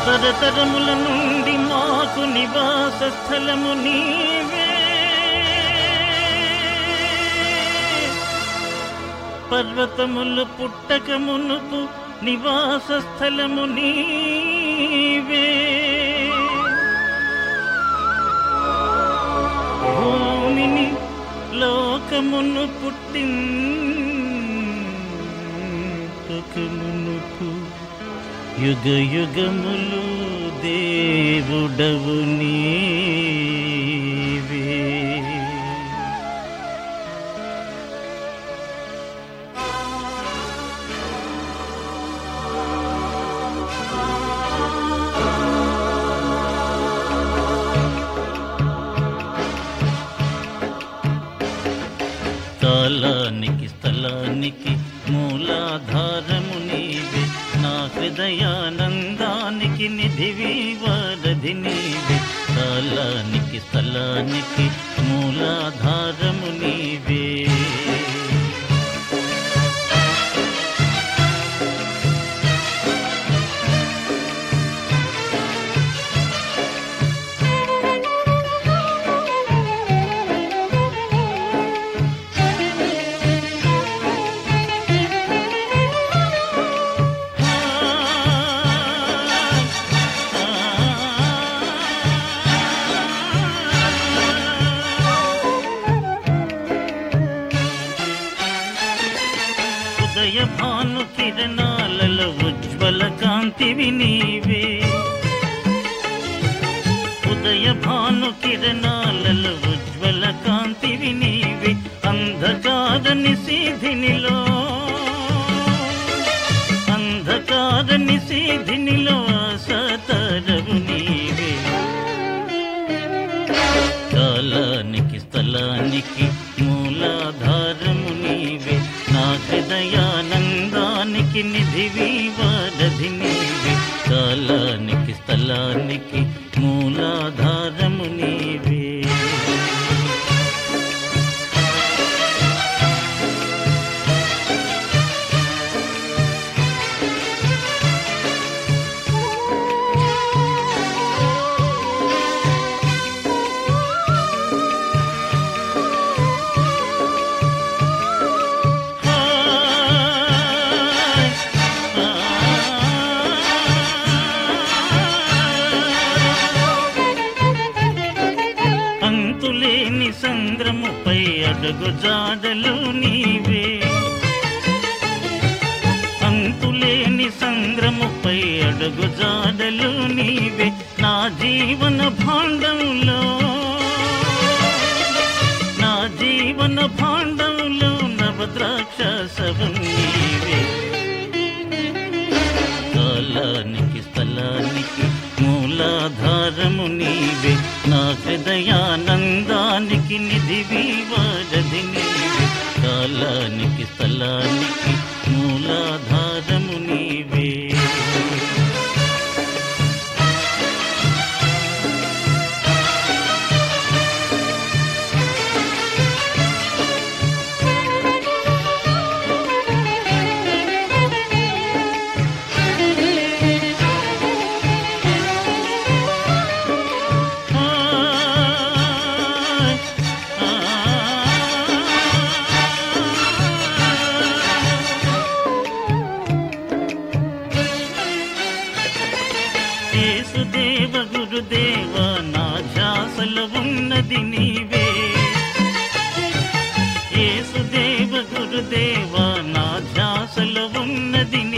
తరతరముల నుండి మాకు నివాస స్థలము నీవే పర్వతములు పుట్టక మునుపు నివాస స్థలము నీవే భూమిని లోకమును పుట్టింపక మునుపు యుగ యుగములు దేవుడవు నీవే కాలానికి స్థలానికి మూలాధారము నీవే నా హృదయానందానికి నిధివి వారధి నీవే కాలానికి స్థలానికి మూలాధారము నీవే ఉదయ భాను కిరణాలలో ఉజ్వల కాంతివి నీవే ఉదయ భాను కిరణాలలో ఉజ్వల కాంతివి నీవే అంధకార నిశీధినిలో అంధకార నిశీధినిలో సతరవు నీవే కాలానికి స్థలానికి మూలాధారము నీవే నా హృదయానందానికి నిధివి వారధి నీవే కాలానికి స్థలానికి మూలాధారము నీవే అంతులేని సంద్రముపై అడుగు జాడలు నీవే అంతులేని సంద్రముపై అడుగు జాడలు నీవే నా జీవన భాండంలో నా జీవన భాండంలో నవద్రాక్ష సవం నీవే కాలానికి స్థలానికి మూలాధారము నీవే నా హృదయానందానికి నిధివి వారధి నీవే కాలానికి స్థలానికి మూలాధారము నీవే యేసుదేవ గురుదేవ నా ధ్యాసలో ఉన్నది నీవే యేసుదేవ గురుదేవ నా ధ్యాసలో ఉన్నది